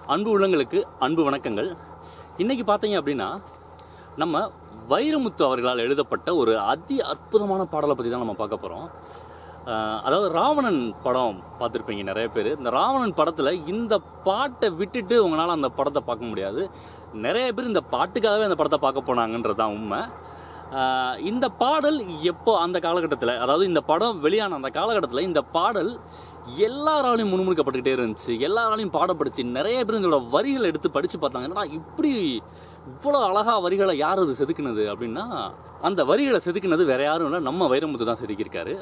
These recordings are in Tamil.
அன்பு உள்ளங்களுக்கு அன்பு வணக்கங்கள் இன்னைக்கு பார்த்தீங்க அப்படின்னா நம்ம வைரமுத்து அவர்களால் எழுதப்பட்ட ஒரு அதி அற்புதமான பாடலை பற்றி தான் நம்ம பார்க்க போகிறோம் அதாவது ராவணன் படம் பார்த்துருப்பீங்க நிறைய பேர் இந்த ராவணன் படத்தில் இந்த பாட்டை விட்டுட்டு உங்களால் அந்த படத்தை பார்க்க முடியாது நிறைய பேர் இந்த பாட்டுக்காகவே அந்த படத்தை பார்க்க போனாங்கன்றது தான் உண்மை ஆஹ் இந்த பாடல் எப்போ அந்த காலகட்டத்தில் அதாவது இந்த படம் வெளியான அந்த காலகட்டத்தில் இந்த பாடல் எல்லாராலையும் முணுமுணுக்கப்பட்டுக்கிட்டே இருந்துச்சு எல்லாராலையும் பாடப்படுச்சு நிறைய பேர் இதோட வரிகளை எடுத்து படித்து பார்த்தாங்க என்னடா இப்படி இவ்வளோ அழகா வரிகளை யார் அது செதுக்குனது அப்படின்னா அந்த வரிகளை செதுக்குனது வேற யாரும் இல்லை நம்ம வைரமுத்து தான் செதுக்கியிருக்காரு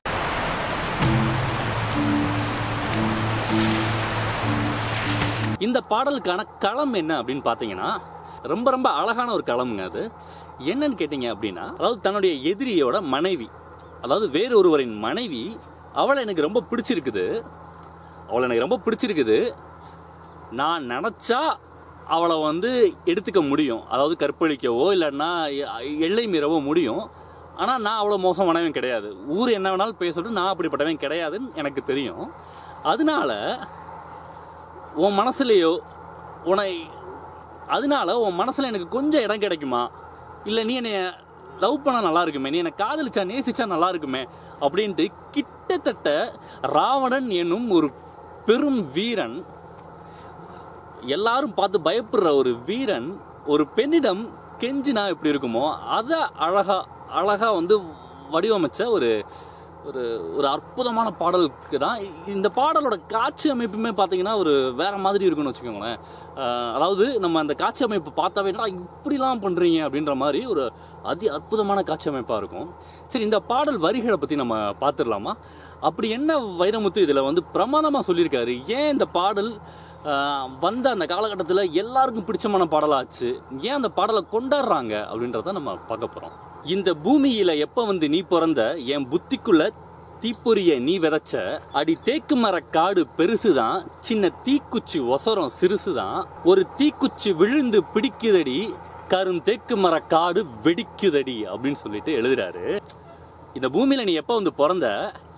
இந்த பாடலுக்கான களம் என்ன அப்படின்னு பார்த்தீங்கன்னா ரொம்ப ரொம்ப அழகான ஒரு களம்ங்க அது என்னன்னு கேட்டிங்க அப்படின்னா அதாவது தன்னுடைய எதிரியோட மனைவி அதாவது வேறு ஒருவரின் மனைவி அவளை எனக்கு ரொம்ப பிடிச்சிருக்குது அவளை எனக்கு ரொம்ப பிடிச்சிருக்குது நான் நினச்சா அவளை வந்து எடுத்துக்க முடியும் அதாவது கற்பழிக்கவோ இல்லைன்னா எ- எல்லை மீறவோ முடியும் ஆனால் நான் அவ்வளோ மோசமானவன் கிடையாது ஊர் என்ன வேணாலும் பேசட்டும் நான் அப்படிப்பட்டவன் கிடையாதுன்னு எனக்கு தெரியும் அதனால உன் மனசுலேயோ உன்னை அதனால உன் மனசில் எனக்கு கொஞ்சம் இடம் கிடைக்குமா இல்லை நீ என்னை லவ் பண்ண நல்லா இருக்குமே நீ என்னை காதலிச்சா நேசிச்சா நல்லா இருக்குமே அப்படின்ட்டு கிட்டத்தட்ட ராவணன் என்னும் ஒரு பெரும் வீரன் எல்லாரும் பார்த்து பயப்படுற ஒரு வீரன் ஒரு பெண்ணிடம் கெஞ்சினா எப்படி இருக்குமோ அதை அழகா அழகா வந்து வடிவமைச்ச ஒரு ஒரு ஒரு அற்புதமான பாடலுக்கு தான் இந்த பாடலோட காட்சி அமைப்புமே பார்த்தீங்கன்னா ஒரு வேற மாதிரி இருக்குன்னு வச்சுக்கோங்களேன் ஆஹ் அதாவது நம்ம அந்த காட்சி அமைப்பு பார்த்தாவே என்னடா இப்படிலாம் பண்ணுறீங்க அப்படின்ற மாதிரி ஒரு அதி அற்புதமான காட்சி அமைப்பாக இருக்கும் சரி இந்த பாடல் வரிகளை பற்றி நம்ம பார்த்துடலாமா அப்படி என்ன வைரமுத்து இதில் வந்து பிரமாதமாக சொல்லியிருக்காரு ஏன் இந்த பாடல் ஆஹ் வந்த அந்த காலகட்டத்தில் எல்லாருக்கும் பிடிச்சமான பாடலாச்சு ஏன் அந்த பாடலை கொண்டாடுறாங்க அப்படின்றத நம்ம பார்க்க போகிறோம் இந்த பூமியில எப்போ வந்து நீ பிறந்த என் புத்திக்குள்ள தீப்பொறிய நீ விதைச்ச அடி தேக்கு மர காடு பெருசுதான் சின்ன தீக்குச்சி ஒசரம் சிறுசுதான் ஒரு தீக்குச்சி விழுந்து பிடிக்குதடி கரும் தேக்கு மர காடு வெடிக்குதடி அப்படின்னு சொல்லிட்டு எழுதுறாரு இந்த பூமியில நீ எப்போ வந்து பிறந்த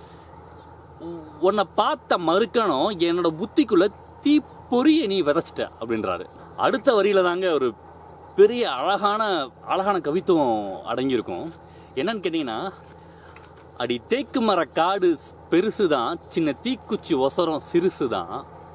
உன்னை பார்த்த மறுக்கணும் என்னோட புத்திக்குள்ள தீ பொறிய நீ விதைச்சிட்ட அப்படின்றாரு அடுத்த வரியில தாங்க ஒரு பெரிய அழகான அழகான கவித்துவம் அடங்கியிருக்கும் என்னன்னு கேட்டிங்கன்னா அடி தேக்கு மர காடு பெருசு தான் சின்ன தீக்குச்சி ஒசரம் சிறுசு தான்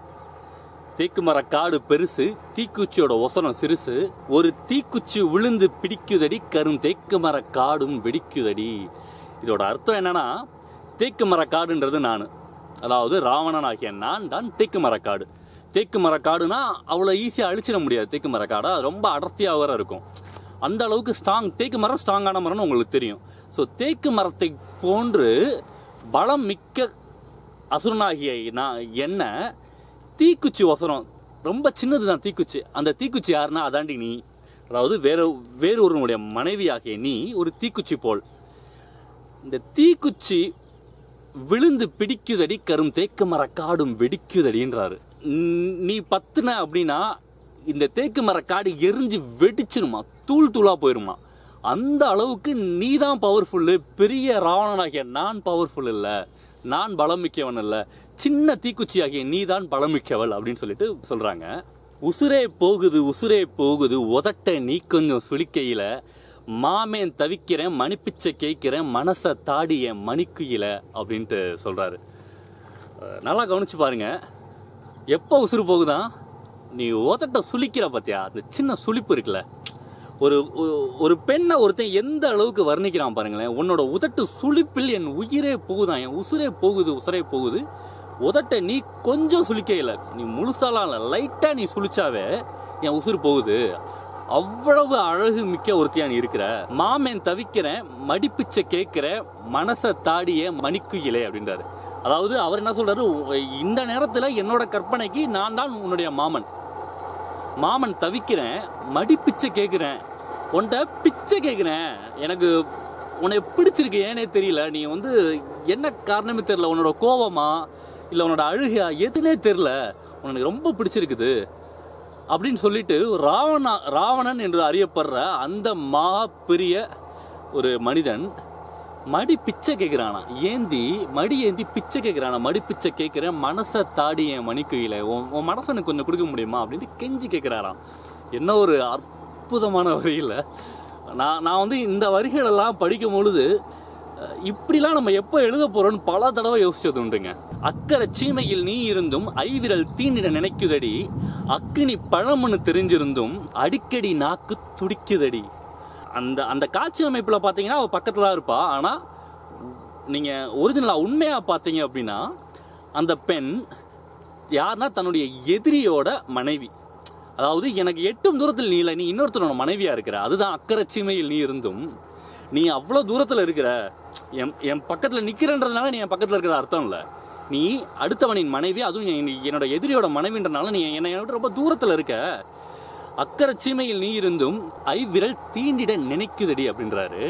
தேக்கு மர காடு பெருசு தீக்குச்சியோட ஒசரம் சிறுசு ஒரு தீக்குச்சி விழுந்து பிடிக்குதடி கரும் தேக்கு மர காடும் வெடிக்குதடி இதோட அர்த்தம் என்னன்னா தேக்கு மர காடுன்றது நான் அதாவது ராவணன் ஆகிய நான் தான் தேக்கு மரக்காடு தேக்கு மரக்காடுனா அவ்வளோ ஈஸியாக அழிச்சிட முடியாது தேக்கு மரக்காடா ரொம்ப அடர்த்தியாக வேற இருக்கும் அந்த அளவுக்கு ஸ்ட்ராங் தேக்கு மரம் ஸ்ட்ராங்கான மரம்னு உங்களுக்கு தெரியும் ஸோ தேக்கு மரத்தை போன்று பலம் மிக்க அசுரனாகிய நான் என்ன தீக்குச்சி ஒசரம் ரொம்ப சின்னது தான் தீக்குச்சி அந்த தீக்குச்சி யாருன்னா அதாண்டி நீ அதாவது வேற வேறு ஒருவனுடைய மனைவியாகிய நீ ஒரு தீக்குச்சி போல் இந்த தீக்குச்சி விழுந்து பிடிக்குதடி கரும் தேக்கு மர காடும் வெடிக்குதடின்றாரு ந- நீ பத்துன அப்படின்னா இந்த தேக்கு மர காடு எரிஞ்சு வெடிச்சிருமா தூள் தூளா போயிருமா அந்த அளவுக்கு நீ தான் பவர்ஃபுல்லு பெரிய ராவணனாகிய நான் பவர்ஃபுல் இல்லை நான் பலமிக்கவன் இல்லை சின்ன தீக்குச்சியாகிய நீ தான் பலமிக்கவள் அப்படின்னு சொல்லிட்டு சொல்றாங்க உசுரே போகுது உசுரே போகுது உதட்ட நீ கொஞ்சம் சுளிக்கையில மாமேன் தவிக்கிறேன் மணிப்பிச்சை கேட்கிறேன் மனசை தாடி என் மணிக்குயில அப்படின்ட்டு சொல்றாரு அஹ் நல்லா கவனிச்சு பாருங்க எப்போ உசுறு போகுதான் நீ உதட்ட சுளிக்கிற பாத்தியா அந்த சின்ன சுளிப்பு இருக்குல்ல ஒரு ஒரு- ஒரு பெண்ணை ஒருத்தன் எந்த அளவுக்கு வர்ணிக்கிறான் பாருங்களேன் உன்னோட உதட்டு சுளிப்பில் என் உயிரே போகுதான் என் உசுரே போகுது உசுரே போகுது உதட்ட நீ கொஞ்சம் சுளிக்கையில் நீ முழுசாலாம் இல்லை லைட்டாக நீ சுளிச்சாவே என் உசுறு போகுது அவ்வளவு அழகு மிக்க ஒருத்தியா நீ இருக்கிற மாமேன் தவிக்கிறேன் மடிப்பிச்சை கேட்கிற மனசை தாடிய மணிக்குயிலே அப்படின்றாரு அதாவது அவர் என்ன சொல்றாரு "உ- இந்த நேரத்துல என்னோட கற்பனைக்கு நான் தான் உன்னுடைய மாமன் மாமன் தவிக்கிறேன் மடிப்பிச்சை கேட்குறேன் உன்கிட்ட பிச்சை கேட்குறேன் எனக்கு உன்னை பிடிச்சிருக்கு ஏனே தெரியல நீ வந்து என்ன காரணமே தெரியல உன்னோட கோவமா இல்லை உன்னோட அழுகையா எதுனே தெரியல உனக்கு ரொம்ப பிடிச்சிருக்குது அப்படின்னு சொல்லிட்டு ராவணா ராவணன் என்று அறியப்படுற அந்த மா பெரிய ஒரு மனிதன் மடி பிச்சை கேட்குறானா ஏந்தி மடி ஏந்தி பிச்சை கேட்குறானா மடி பிச்சை கேட்குறேன் மனசை தாடி என் மணிக்குயில உன் உன் மனசை எனக்கு கொஞ்சம் கொடுக்க முடியுமா அப்படின்ட்டு கெஞ்சி கேட்குறாராம் என்ன ஒரு அற்புதமான வரியில் நான் நான் வந்து இந்த வரிகளெல்லாம் படிக்கும் பொழுது அஹ், இப்படிலாம் நம்ம எப்போ எழுத போறோம்னு பல தடவை யோசிச்சது உண்டுங்க அக்கறை சீமையில் நீ இருந்தும் ஐவிரல் தீண்டிட நினைக்குதடி அக்கினி பழம்னு தெரிஞ்சிருந்தும் அடிக்கடி நாக்கு துடிக்குதடி அந்த அந்த காட்சி அமைப்பில் பார்த்தீங்கன்னா அவள் பக்கத்தில் தான் இருப்பா ஆனால் நீங்கள் ஒரிஜினலாக உண்மையாக பார்த்தீங்க அப்படின்னா அந்த பெண் யாருன்னா தன்னுடைய எதிரியோட மனைவி அதாவது எனக்கு எட்டும் தூரத்தில் நீ இல்லை நீ இன்னொருத்தரோட மனைவியாக இருக்கிற அதுதான் அக்கறை சீமையில் நீ இருந்தும் நீ அவ்வளோ தூரத்தில் இருக்கிற என் என் பக்கத்தில் நிற்கிறன்றதுனால நீ என் பக்கத்தில் இருக்கிற அர்த்தம் இல்லை நீ அடுத்தவனின் மனைவி அதுவும் என்- என்னோட எதிரியோட மனைவின்றனால நீ என்னை விட்டு ரொம்ப தூரத்தில் இருக்க அக்கறை சீமையில் நீ இருந்தும் ஐ விரல் தீண்டிட நினைக்குதடி அப்படின்றாரு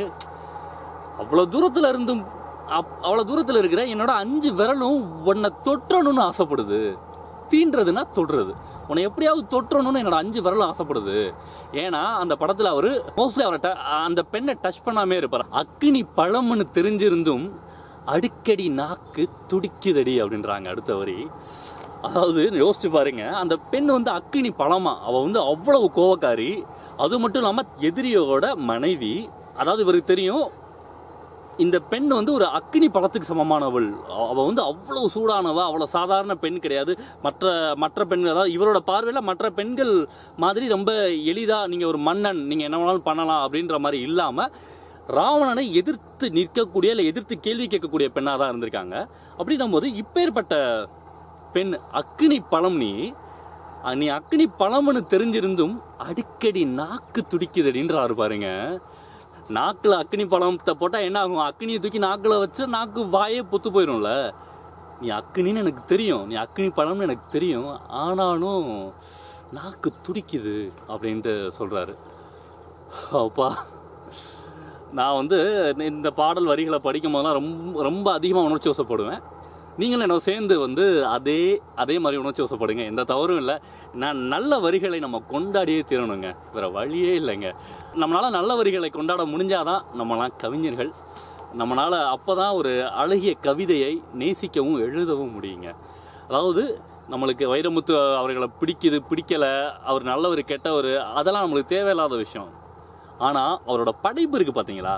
அவ்வளோ தூரத்தில் இருந்தும் அப் அவ்வளோ தூரத்தில் இருக்கிற என்னோட அஞ்சு விரலும் உன்னை தொற்றணும்னு ஆசைப்படுது தீண்டுறதுன்னா தொடுறது உன்னை எப்படியாவது தொற்றணும்னு என்னோட அஞ்சு விரலும் ஆசைப்படுது ஏன்னா அந்த படத்தில் அவர் மோஸ்ட்லி அவரை ட- அந்த பெண்ணை டச் பண்ணாமே இருப்பார் அக்கினி பழம்னு தெரிஞ்சிருந்தும் அடிக்கடி நாக்கு துடிக்குதடி அப்படின்றாங்க அடுத்த வரி அதாவது யோசிச்சு பாருங்க அந்த பெண் வந்து அக்கினி பழமா அவ வந்து அவ்வளவு கோவக்காரி அது மட்டும் இல்லாம எதிரியோட மனைவி அதாவது இவருக்கு தெரியும் இந்த பெண் வந்து ஒரு அக்கினி பழத்துக்கு சமமானவள் அவ- அவ வந்து அவ்வளவு சூடானவ அவ்வளவு சாதாரண பெண் கிடையாது மற்ற மற்ற பெண்கள் அதாவது இவரோட பார்வையில் மற்ற பெண்கள் மாதிரி ரொம்ப எளிதா நீங்க ஒரு மன்னன் நீங்க என்ன வேணாலும் பண்ணலாம் அப்படின்ற மாதிரி இல்லாம ராவணனை எதிர்த்து நிற்கக்கூடிய இல்லை எதிர்த்து கேள்வி கேட்கக்கூடிய பெண்ணாக தான் இருந்திருக்காங்க அப்படின்னும் போது இப்பேற்பட்ட பெண் அக்கினி பழம் நீ அஹ் நீ அக்கினி பழம்னு தெரிஞ்சிருந்தும் அடிக்கடி நாக்கு துடிக்குதடின்றாரு பாருங்க நாக்கில் அக்கினி பழத்தை போட்டால் என்ன ஆகும் அக்கினியை தூக்கி நாக்கில் வச்சு நாக்கு வாயே பொத்து போயிடும்ல நீ அக்கினின்னு எனக்கு தெரியும் நீ அக்கினி பழம்னு எனக்கு தெரியும் ஆனாலும் நாக்கு துடிக்குது அப்படின்ட்டு சொல்கிறாரு அப்பா நான் வந்து இந்த பாடல் வரிகளை படிக்கும் போதெல்லாம் ரொம்ப ரொம்ப அதிகமாக உணர்ச்சி வசப்படுவேன் நீங்களும் என்ன சேர்ந்து வந்து அதே அதே மாதிரி உணர்ச்சி வசப்படுங்க எந்த தவறும் இல்லை நான் நல்ல வரிகளை நம்ம கொண்டாடியே தீரணுங்க வேற வழியே இல்லைங்க நம்மளால நல்ல வரிகளை கொண்டாட முடிஞ்சாதான் நம்மளாம் கவிஞர்கள் நம்மளால் அப்போ தான் ஒரு அழகிய கவிதையை நேசிக்கவும் எழுதவும் முடியுங்க அதாவது நம்மளுக்கு வைரமுத்து அவர்களை பிடிக்குது பிடிக்கலை அவர் நல்லவர் கெட்டவர் அதெல்லாம் நம்மளுக்கு தேவையில்லாத விஷயம் ஆனால் அவரோட படைப்பு இருக்குது பார்த்தீங்களா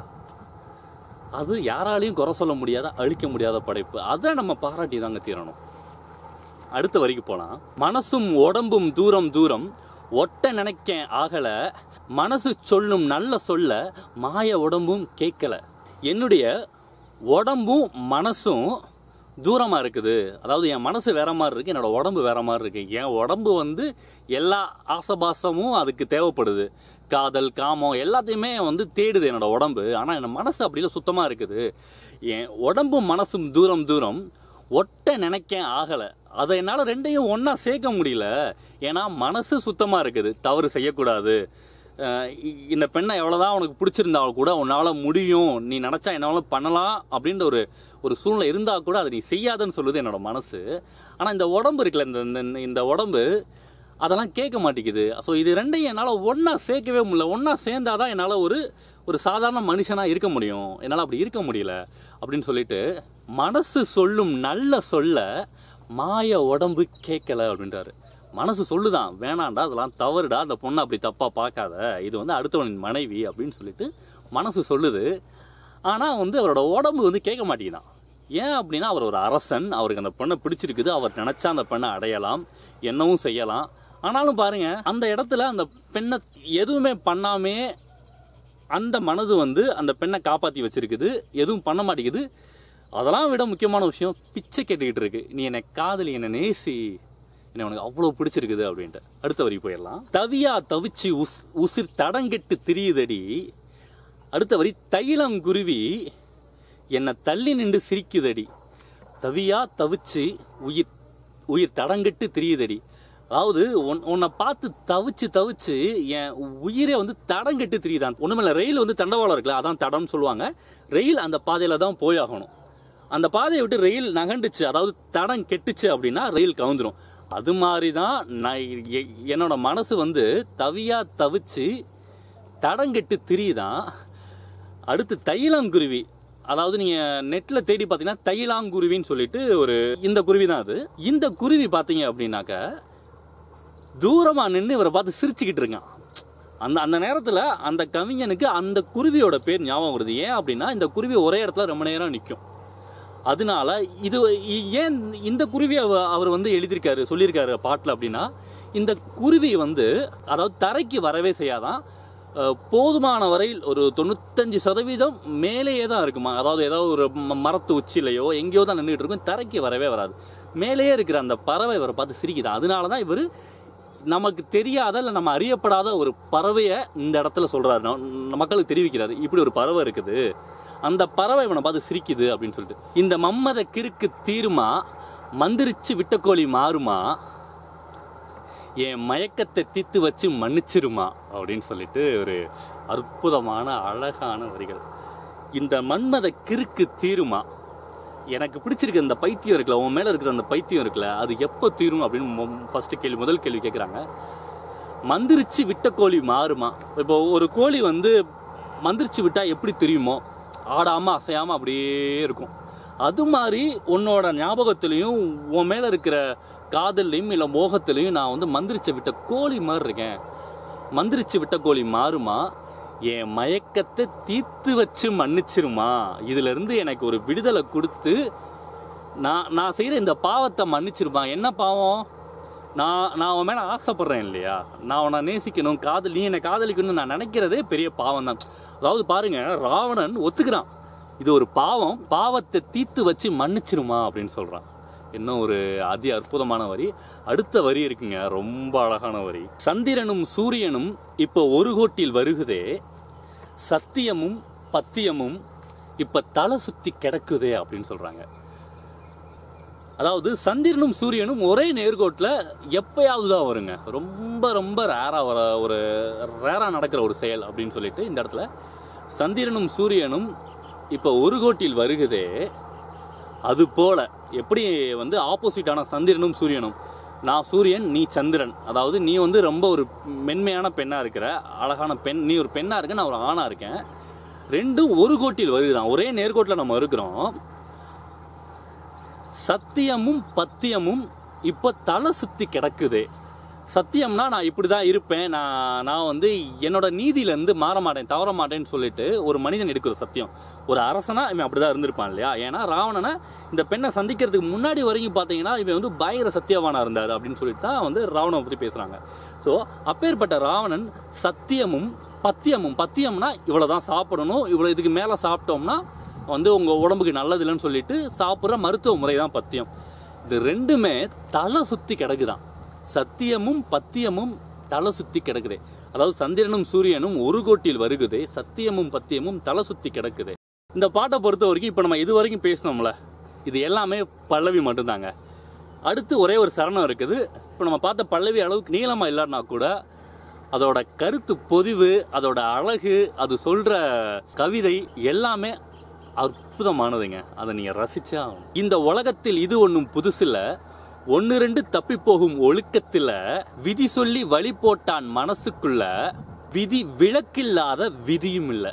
அது யாராலையும் குறை சொல்ல முடியாத அழிக்க முடியாத படைப்பு அதை நம்ம பாராட்டி தாங்க தீரணும் அடுத்த வரைக்கு போலாம் மனசும் உடம்பும் தூரம் தூரம் ஒட்ட நினைக்க ஆகல மனசு சொல்லும் நல்ல சொல்ல மாய உடம்பும் கேட்கல என்னுடைய உடம்பும் மனசும் தூரமாக இருக்குது அதாவது என் மனசு வேற மாதிரி இருக்கு என்னோட உடம்பு வேற மாதிரி இருக்கு என் உடம்பு வந்து எல்லா ஆசபாசமும் அதுக்கு தேவைப்படுது காதல் காமம் எல்லாத்தையுமே வந்து தேடுது என்னோட உடம்பு ஆனால் என் மனசு அப்படிலாம் சுத்தமாக இருக்குது என் உடம்பும் மனசும் தூரம் தூரம் ஒட்ட நினைக்க ஆகலை அதை என்னால் ரெண்டையும் ஒன்றா சேர்க்க முடியல ஏன்னா மனசு சுத்தமாக இருக்குது தவறு செய்யக்கூடாது அஹ் இ- இந்த பெண்ணை எவ்வளோதான் உனக்கு பிடிச்சிருந்தாலும் கூட உன்னால் முடியும் நீ நினச்சா என்னால் பண்ணலாம் அப்படின்ற ஒரு ஒரு சூழ்நிலை இருந்தால் கூட அதை நீ செய்யாதன்னு சொல்லுது என்னோட மனசு ஆனால் இந்த உடம்பு இருக்குல்ல இந்த இந்த- இந்த உடம்பு அதெல்லாம் கேட்க மாட்டேங்குது ஸோ இது ரெண்டையும் என்னால் ஒன்றா சேர்க்கவே முடியல ஒன்றா சேர்ந்தாதான் என்னால் ஒரு ஒரு சாதாரண மனுஷனாக இருக்க முடியும் என்னால் அப்படி இருக்க முடியல அப்படின்னு சொல்லிட்டு மனசு சொல்லும் நல்ல சொல்ல மாய உடம்பு கேட்கல அப்படின்றாரு மனசு சொல்லுதான் வேணாண்டா அதெல்லாம் தவறுடா அந்த பொண்ணை அப்படி தப்பாக பார்க்காத இது வந்து அடுத்தவனின் மனைவி அப்படின்னு சொல்லிட்டு மனசு சொல்லுது ஆனால் வந்து அவரோட உடம்பு வந்து கேட்க மாட்டேங்குதான் ஏன் அப்படின்னா அவர் ஒரு அரசன் அவருக்கு அந்த பெண்ணை பிடிச்சிருக்குது அவர் நினச்சா அந்த பெண்ணை அடையலாம் என்னவும் செய்யலாம் ஆனாலும் பாருங்க அந்த இடத்துல அந்த பெண்ணை எதுவுமே பண்ணாமே அந்த மனது வந்து அந்த பெண்ணை காப்பாற்றி வச்சிருக்குது எதுவும் பண்ண மாட்டேங்குது அதெல்லாம் விட முக்கியமான விஷயம் பிச்சை கேட்டுக்கிட்டு இருக்கு நீ என்னை காதலி என்னை நேசி என்ன உனக்கு அவ்வளோ பிடிச்சிருக்குது அப்படின்ட்டு அடுத்த வரி போயிடலாம் தவியா தவிச்சு உஸ் உசிர் தடங்கெட்டு திரியுதடி அடுத்த வரி தைலங்குருவி என்னை தள்ளி நின்று சிரிக்குதடி தவியா தவிச்சு உயிர் உயிர் தடங்கெட்டு திரியுதடி அதாவது உன் உன்னை பார்த்து தவிச்சு தவிச்சு என் உயிரே வந்து தடங்கெட்டு திரியுதான் ஒன்றுமில்ல ரயில் வந்து தண்டவாளம் இருக்குல்ல அதான் தடம்னு சொல்லுவாங்க ரயில் அந்த பாதையில் தான் போயாகணும் அந்த பாதையை விட்டு ரயில் நகண்டுச்சு அதாவது தடம் கெட்டுச்சு அப்படின்னா ரயில் கவுந்துரும் அது மாதிரி தான் நான் எ- என்னோட மனசு வந்து தவியா தவிச்சு தடங்கெட்டு திரியுதான் அடுத்து தைலங்குருவி அதாவது நீங்க நெட்ல தேடி பார்த்தீங்கன்னா தைலாங்குருவின்னு சொல்லிட்டு ஒரு இந்த குருவி தான் அது இந்த குருவி பார்த்தீங்க அப்படின்னாக்க தூரமா நின்று இவரை பார்த்து சிரிச்சுக்கிட்டு இருக்கான் அந்த அந்த நேரத்தில் அந்த கவிஞனுக்கு அந்த குருவியோட பேர் ஞாபகம் வருது ஏன் அப்படின்னா இந்த குருவி ஒரே இடத்துல ரொம்ப நேரம் நிற்கும் அதனால இது இ- ஏன் இந்த குருவி அவ- அவர் வந்து எழுதியிருக்காரு சொல்லியிருக்காரு பாட்டில் அப்படின்னா இந்த குருவி வந்து அதாவது தரைக்கு வரவே செய்யாதான் அஹ், போதுமான வரையில் ஒரு தொண்ணூத்தஞ்சு சதவீதம் மேலேயே தான் இருக்குமா அதாவது ஏதோ ஒரு ம- மரத்து உச்சிலையோ எங்கேயோ தான் நின்றுட்டு இருக்கும் தரைக்கு வரவே வராது மேலேயே இருக்கிற அந்த பறவை இவரை பார்த்து சிரிக்குது அதனால தான் இவர் நமக்கு தெரியாத இல்லை நம்ம அறியப்படாத ஒரு பறவையை இந்த இடத்துல சொல்றாரு ந- மக்களுக்கு தெரிவிக்கிறாரு இப்படி ஒரு பறவை இருக்குது அந்த பறவை இவனை பார்த்து சிரிக்குது அப்படின்னு சொல்லிட்டு இந்த மம்மத கிறுக்கு தீருமா மந்திரிச்சு விட்ட கோழி மாறுமா என் மயக்கத்தை தீத்து வச்சு மன்னிச்சிருமா அப்படின்னு சொல்லிட்டு ஒரு அற்புதமான அழகான வரிகள் இந்த மன்மத கிறுக்கு தீருமா எனக்கு பிடிச்சிருக்க இந்த பைத்தியம் இருக்குல்ல உன் மேலே இருக்கிற அந்த பைத்தியம் இருக்குல்ல அது எப்போ தீரும் அப்படின்னு ஃபர்ஸ்ட் கேள்வி முதல் கேள்வி கேட்குறாங்க மந்திரிச்சு விட்ட கோழி மாறுமா இப்போ ஒரு கோழி வந்து மந்திரிச்சு விட்டா எப்படி தெரியுமோ ஆடாம அசையாம அப்படியே இருக்கும் அது மாதிரி உன்னோட ஞாபகத்திலையும் உன் மேல இருக்கிற காதல்லையும் இல்லை மோகத்திலையும் நான் வந்து மந்திரிச்சு விட்ட கோழி மாதிரி இருக்கேன் மந்திரிச்சு விட்ட கோழி மாறுமா என் மயக்கத்தை தீர்த்து வச்சு மன்னிச்சிருமா இதுல இருந்து எனக்கு ஒரு விடுதலை கொடுத்து நான் நான் செய்கிற இந்த பாவத்தை மன்னிச்சிருமா என்ன பாவம் நான் நான் உன் மேலே ஆசைப்படுறேன் இல்லையா நான் உன்னை நேசிக்கணும் காதல் நீ என்னை காதலிக்கணும்னு நான் நினைக்கிறதே பெரிய பாவம் தான் அதாவது பாருங்க ராவணன் ஒத்துக்கிறான் இது ஒரு பாவம் பாவத்தை தீர்த்து வச்சு மன்னிச்சிருமா அப்படின்னு சொல்றான் என்ன ஒரு அதி அற்புதமான வரி அடுத்த வரி இருக்குங்க ரொம்ப அழகான வரி சந்திரனும் சூரியனும் இப்போ ஒரு கோட்டில் வருகுதே சத்தியமும் பத்தியமும் இப்ப தலை சுத்தி கிடக்குதே அப்படின்னு சொல்றாங்க அதாவது சந்திரனும் சூரியனும் ஒரே நேர்கோட்டில் எப்பயாவது தான் வருங்க ரொம்ப ரொம்ப ரேராக வர ஒரு ரேராக நடக்கிற ஒரு செயல் அப்படின்னு சொல்லிட்டு இந்த இடத்துல சந்திரனும் சூரியனும் இப்போ ஒரு கோட்டில் வருகுதே அது போல எப்படி வந்து ஆப்போசிட்டான சந்திரனும் சூரியனும் நான் சூரியன் நீ சந்திரன் அதாவது நீ வந்து ரொம்ப ஒரு மென்மையான பெண்ணாக இருக்கிற அழகான பெண் நீ ஒரு பெண்ணாக இருக்க நான் ஒரு ஆணாக இருக்கேன் ரெண்டும் ஒரு கோட்டில் வருகுதான் ஒரே நேர்கோட்டில் நம்ம இருக்கிறோம் சத்தியமும் பத்தியமும் இப்போ தலை சுத்தி கிடக்குது சத்தியம்னா நான் இப்படி தான் இருப்பேன் நான் நான் வந்து என்னோட நீதியிலேருந்து மாற மாட்டேன் தவற மாட்டேன்னு சொல்லிட்டு ஒரு மனிதன் எடுக்கிற சத்தியம் ஒரு அரசனா இவன் அப்படி தான் இருந்திருப்பான் இல்லையா ஏன்னா ராவணனை இந்த பெண்ணை சந்திக்கிறதுக்கு முன்னாடி வரைக்கும் பார்த்தீங்கன்னா இவன் வந்து பயங்கர சத்தியவானா இருந்தார் அப்படின்னு சொல்லிட்டு தான் வந்து ராவணனை பற்றி பேசுகிறாங்க ஸோ அப்பேற்பட்ட ராவணன் சத்தியமும் பத்தியமும் பத்தியம்னா இவ்வளோ தான் சாப்பிடணும் இவ்வளோ இதுக்கு மேலே சாப்பிட்டோம்னா வந்து உங்கள் உடம்புக்கு நல்லது இல்லைன்னு சொல்லிட்டு சாப்பிட்ற மருத்துவ முறை தான் பத்தியம் இது ரெண்டுமே தலை சுற்றி கிடக்குதான் சத்தியமும் பத்தியமும் தலை சுற்றி கிடக்குது அதாவது சந்திரனும் சூரியனும் ஒரு கோட்டில் வருகுதே சத்தியமும் பத்தியமும் தலை சுற்றி கிடக்குது இந்த பாட்டை பொறுத்த வரைக்கும் இப்போ நம்ம இது வரைக்கும் பேசினோம்ல இது எல்லாமே பல்லவி மட்டும்தாங்க அடுத்து ஒரே ஒரு சரணம் இருக்குது இப்போ நம்ம பார்த்த பல்லவி அளவுக்கு நீளமாக இல்லைன்னா கூட அதோட கருத்து பொதிவு அதோட அழகு அது சொல்ற கவிதை எல்லாமே அற்புதமானதுங்க அதை நீங்க ரசிச்சா ஆகணும். இந்த உலகத்தில் இது ஒன்றும் புதுசில்ல ஒன்று ரெண்டு தப்பி போகும் ஒழுக்கத்துல விதி சொல்லி வழி போட்டான் மனசுக்குள்ள விதி விளக்கில்லாத விதியும் இல்லை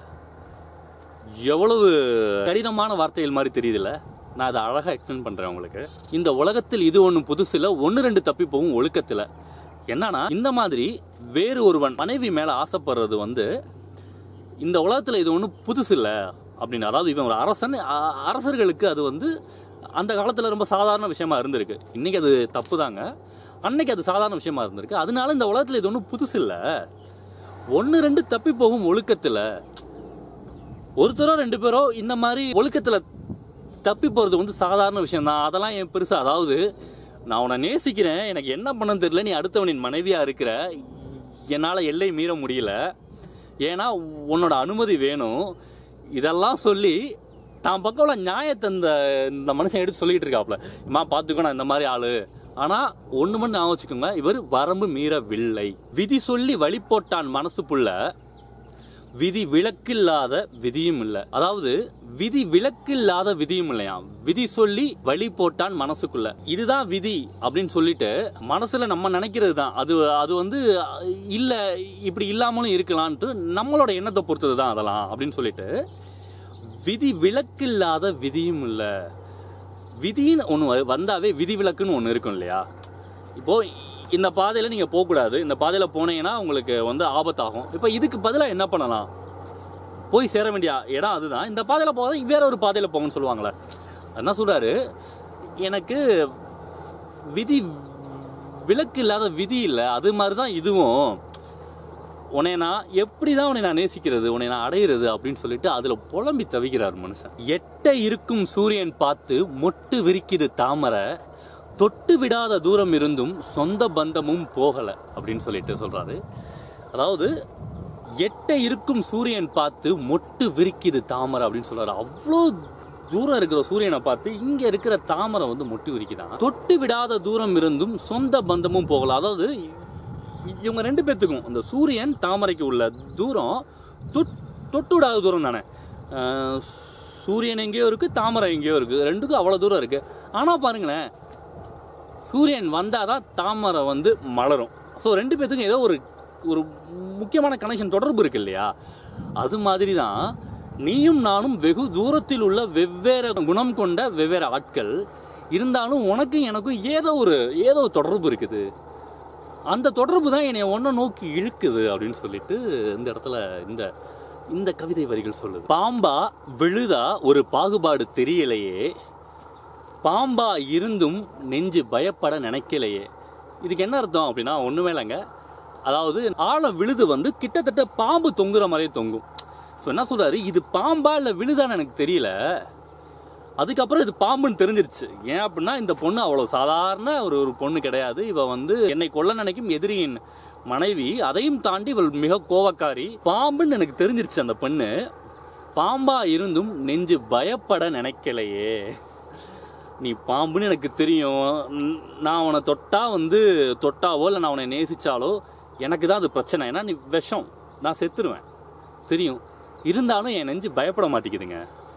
எவ்வளவு கடினமான வார்த்தைகள் மாதிரி தெரியுதுல்ல நான் அதை அழகாக எக்ஸ்பிளைன் பண்ணுறேன் உங்களுக்கு இந்த உலகத்தில் இது ஒன்றும் புதுசில் ஒன்று ரெண்டு தப்பி போகும் ஒழுக்கத்தில் என்னன்னா இந்த மாதிரி வேறு ஒருவன் மனைவி மேலே ஆசைப்படுறது வந்து இந்த உலகத்தில் இது ஒன்றும் புதுசு இல்லை அப்படின்னு அதாவது இவன் ஒரு அரசன் அ- அரசர்களுக்கு அது வந்து அந்த காலத்தில் ரொம்ப சாதாரண விஷயமா இருந்திருக்கு இன்னைக்கு அது தப்பு தாங்க அன்னைக்கு அது சாதாரண விஷயமா இருந்திருக்கு அதனால இந்த உலகத்தில் இது ஒன்றும் புதுசு இல்லை ஒன்று ரெண்டு தப்பி போகும் ஒழுக்கத்தில் ஒருத்தரோ ரெண்டு பேரோ இந்த மாதிரி ஒழுக்கத்துல தப்பி போறது வந்து சாதாரண விஷயம் தான் அதெல்லாம் என் பெருசா அதாவது நான் உன்னை நேசிக்கிறேன் எனக்கு என்ன பண்ணன்னு தெரியல நீ அடுத்தவனின் மனைவியா இருக்கிற என்னால் எல்லை மீற முடியல ஏன்னா உன்னோட அனுமதி வேணும் இதெல்லாம் சொல்லி தான் பக்கம் உள்ள நியாயத்தை இந்த இந்த மனுஷன் எடுத்து சொல்லிட்டு இருக்காப்ல இம்மா பார்த்துக்கோ நான் இந்த மாதிரி ஆளு ஆனா ஒண்ணு மட்டும் ஞாபகம் வச்சுக்கோங்க இவர் வரம்பு மீறவில்லை விதி சொல்லி வழி போட்டான் மனசுக்குள்ள விதி விலக்கில்லாத விதியும் இல்லை அதாவது விதி விலக்கில்லாத விதியும் இல்லையா விதி சொல்லி வழி போட்டான் மனசுக்குள்ள இதுதான் விதி அப்படின்னு சொல்லிட்டு மனசுல நம்ம நினைக்கிறது தான் அது அது வந்து இல்ல இப்படி இல்லாமலும் இருக்கலான்ட்டு நம்மளோட எண்ணத்தை பொறுத்தது தான் அதெல்லாம் அப்படின்னு சொல்லிட்டு விதி விலக்கில்லாத விதியும் இல்லை விதின்னு ஒன்று வந்தாவே விதி விலக்குன்னு ஒன்று இருக்கும் இல்லையா இப்போ இந்த பாதையில் நீங்கள் போகக்கூடாது இந்த பாதையில் போனீங்கன்னா உங்களுக்கு வந்து ஆபத்தாகும் இப்போ இதுக்கு பதிலாக என்ன பண்ணலாம் போய் சேர வேண்டிய இடம் அதுதான் இந்த பாதையில் போகாத வேற ஒரு பாதையில் போங்கன்னு சொல்லுவாங்களே என்ன சொல்றாரு எனக்கு விதி விலக்கு இல்லாத விதி இல்லை அது மாதிரி தான் இதுவும் உன்னை நான் எப்படி தான் உன்னை நான் நேசிக்கிறது உன்னை நான் அடையிறது அப்படின்னு சொல்லிட்டு அதில் புலம்பி தவிக்கிறார் மனுஷன் எட்ட இருக்கும் சூரியன் பார்த்து மொட்டு விரிக்குது தாமரை தொட்டு விடாத தூரம் இருந்தும் சொந்த பந்தமும் போகலை அப்படின்னு சொல்லிட்டு சொல்றாரு அதாவது எட்ட இருக்கும் சூரியன் பார்த்து மொட்டு விரிக்குது தாமரை அப்படின்னு சொல்றாரு அவ்வளோ தூரம் இருக்கிற சூரியனை பார்த்து இங்க இருக்கிற தாமரை வந்து மொட்டு விரிக்குதான் தொட்டு விடாத தூரம் இருந்தும் சொந்த பந்தமும் போகலாம் அதாவது இவங்க ரெண்டு பேர்த்துக்கும் அந்த சூரியன் தாமரைக்கு உள்ள தூரம் தொட் தொட்டு விடாத தூரம் தானே அஹ் சூரியன் எங்கேயோ இருக்கு தாமரை எங்கேயோ இருக்கு ரெண்டுக்கும் அவ்வளோ தூரம் இருக்கு ஆனால் பாருங்களேன் சூரியன் வந்தால் தான் தாமரை வந்து மலரும் ஸோ ரெண்டு பேர்த்துக்கும் ஏதோ ஒரு ஒரு முக்கியமான கனெக்ஷன் தொடர்பு இருக்கு இல்லையா அது மாதிரி தான் நீயும் நானும் வெகு தூரத்தில் உள்ள வெவ்வேறு குணம் கொண்ட வெவ்வேறு ஆட்கள் இருந்தாலும் உனக்கும் எனக்கும் ஏதோ ஒரு ஏதோ ஒரு தொடர்பு இருக்குது அந்த தொடர்பு தான் என்னை ஒன்றை நோக்கி இழுக்குது அப்படின்னு சொல்லிட்டு இந்த இடத்துல இந்த இந்த கவிதை வரிகள் சொல்லுது பாம்பா விழுதா ஒரு பாகுபாடு தெரியலையே பாம்பா இருந்தும் நெஞ்சு பயப்பட நினைக்கலையே இதுக்கு என்ன அர்த்தம் அப்படின்னா ஒன்றுமே இல்லைங்க அதாவது ஆழ விழுது வந்து கிட்டத்தட்ட பாம்பு தொங்குற மாதிரியே தொங்கும் ஸோ என்ன சொல்றாரு இது பாம்பா இல்லை விழுதான்னு எனக்கு தெரியல அதுக்கப்புறம் இது பாம்புன்னு தெரிஞ்சிருச்சு ஏன் அப்படின்னா இந்த பொண்ணு அவ்வளோ சாதாரண ஒரு ஒரு பொண்ணு கிடையாது இவ வந்து என்னை கொல்ல நினைக்கும் எதிரியின் மனைவி அதையும் தாண்டி இவள் மிக கோவக்காரி பாம்புன்னு எனக்கு தெரிஞ்சிருச்சு அந்த பெண்ணு பாம்பா இருந்தும் நெஞ்சு பயப்பட நினைக்கலையே நீ பாம்புன்னு எனக்கு தெரியும் ந- நான் உன்னை தொட்டா வந்து தொட்டாவோ இல்லை நான் உன்னை நேசிச்சாலோ எனக்கு தான் அது பிரச்சனை ஏன்னா நீ விஷம் நான் செத்துருவேன் தெரியும் இருந்தாலும் என் நெஞ்சு பயப்பட மாட்டேங்குதுங்க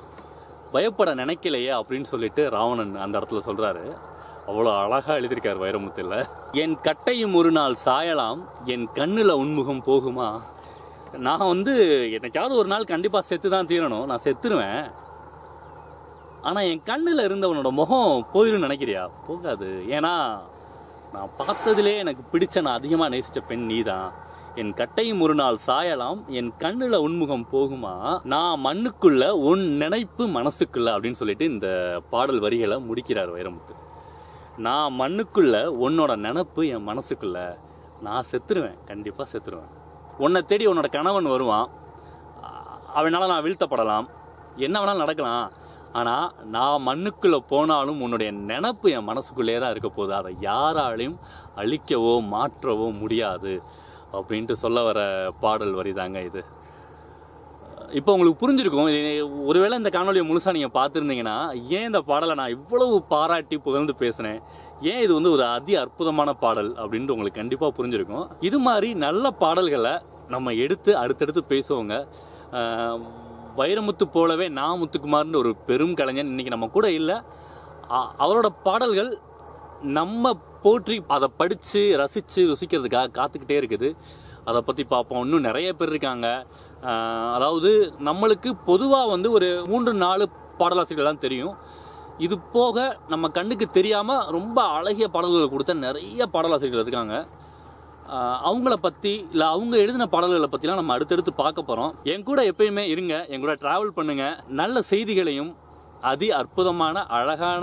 பயப்பட நினைக்கலையே அப்படின்னு சொல்லிட்டு ராவணன் அந்த இடத்துல சொல்றாரு அவ்வளோ அழகா எழுதியிருக்கார் வைரமுத்தில் என் கட்டையும் ஒரு நாள் சாயலாம் என் கண்ணில் உன்முகம் போகுமா நான் வந்து என்னைக்காவது ஒரு நாள் கண்டிப்பாக செத்து தான் தீரணும் நான் செத்துருவேன் ஆனால் என் கண்ணில் இருந்தவனோட முகம் போயிடும் நினைக்கிறியா போகாது ஏன்னா நான் பார்த்ததிலே எனக்கு பிடிச்ச நான் அதிகமாக நேசித்த பெண் நீதான் என் கட்டையும் ஒரு நாள் சாயலாம் என் கண்ணில் உன்முகம் போகுமா நான் மண்ணுக்குள்ள உன் நினைப்பு மனசுக்குள்ள அப்படின்னு சொல்லிட்டு இந்த பாடல் வரிகளை முடிக்கிறார் வைரமுத்து நான் மண்ணுக்குள்ள உன்னோட நினப்பு என் மனசுக்குள்ள நான் செத்துருவேன் கண்டிப்பாக செத்துருவேன் உன்னை தேடி உன்னோட கணவன் வருவான் அ- அவனால நான் வீழ்த்தப்படலாம் என்ன வேணாலும் நடக்கலாம் ஆனால் நான் மண்ணுக்குள்ளே போனாலும் உன்னுடைய நினப்பு என் மனசுக்குள்ளே தான் இருக்க போகுது அதை யாராலையும் அழிக்கவோ மாற்றவோ முடியாது அப்படின்ட்டு சொல்ல வர பாடல் வரிதாங்க இது இப்போ உங்களுக்கு புரிஞ்சிருக்கும் இது ஒருவேளை இந்த காணொலியை முழுசாக நீங்கள் பார்த்துருந்தீங்கன்னா ஏன் இந்த பாடலை நான் இவ்வளவு பாராட்டி புகழ்ந்து பேசினேன் ஏன் இது வந்து ஒரு அதி அற்புதமான பாடல் அப்படின்ட்டு உங்களுக்கு கண்டிப்பாக புரிஞ்சிருக்கும் இது மாதிரி நல்ல பாடல்களை நம்ம எடுத்து அடுத்தடுத்து பேசுவோங்க ஆஹ் வைரமுத்து போலவே நான் முத்துக்குமார்னு ஒரு பெரும் கலைஞன் இன்னைக்கு நம்ம கூட இல்லை அ- அவரோட பாடல்கள் நம்ம போற்றி அதை படித்து ரசித்து ருசிக்கிறதுக்காக காத்துக்கிட்டே இருக்குது அதை பற்றி பார்ப்போம் இன்னும் நிறைய பேர் இருக்காங்க ஆஹ் அதாவது நம்மளுக்கு பொதுவாக வந்து ஒரு மூன்று நாலு பாடலாசிரியர்கள் தான் தெரியும் இது போக நம்ம கண்ணுக்கு தெரியாமல் ரொம்ப அழகிய பாடல்களை கொடுத்த நிறைய பாடலாசிரியர்கள் இருக்காங்க ஆஹ் அவங்கள பற்றி இல்லை அவங்க எழுதின பாடல்களை பற்றிலாம் நம்ம அடுத்தடுத்து பார்க்க போகிறோம் என் கூட எப்பயுமே இருங்க என் கூட ட்ராவல் பண்ணுங்கள் நல்ல செய்திகளையும் அதி அற்புதமான அழகான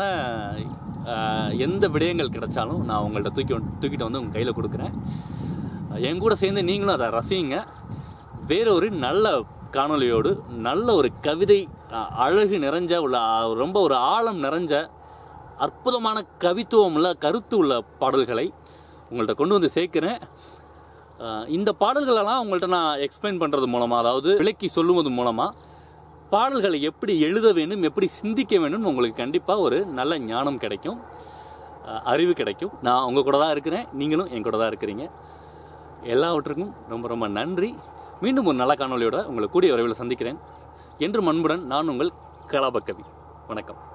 ஆஹ் எந்த விடயங்கள் கிடைச்சாலும் நான் உங்கள்ட்ட தூக்கி வந்து- தூக்கிட்டு வந்து உங்கள் கையில் கொடுக்குறேன் என் கூட சேர்ந்து நீங்களும் அதை ரசிங்க வேறொரு நல்ல காணொளியோடு நல்ல ஒரு கவிதை அஹ், அழகு நிறைஞ்ச உள்ள அஹ், ரொம்ப ஒரு ஆழம் நிறைஞ்ச அற்புதமான கவித்துவம் உள்ள கருத்து உள்ள பாடல்களை உங்கள்கிட்ட கொண்டு வந்து சேர்க்கிறேன் அஹ், இந்த பாடல்களெல்லாம் உங்கள்கிட்ட நான் எக்ஸ்பிளைன் பண்ணுறது மூலமாக அதாவது விளக்கி சொல்லுவது மூலமாக பாடல்களை எப்படி எழுத வேண்டும் எப்படி சிந்திக்க வேண்டும் உங்களுக்கு கண்டிப்பாக ஒரு நல்ல ஞானம் கிடைக்கும் அஹ், அறிவு கிடைக்கும் நான் உங்கள் கூட தான் இருக்கிறேன் நீங்களும் என் கூட தான் இருக்கிறீங்க எல்லாவற்றுக்கும் ரொம்ப ரொம்ப நன்றி மீண்டும் ஒரு நல்ல காணொளியோட உங்களை கூடிய விரைவில் சந்திக்கிறேன் என்று அன்புடன் நான் உங்கள் கலாபக்கவி வணக்கம்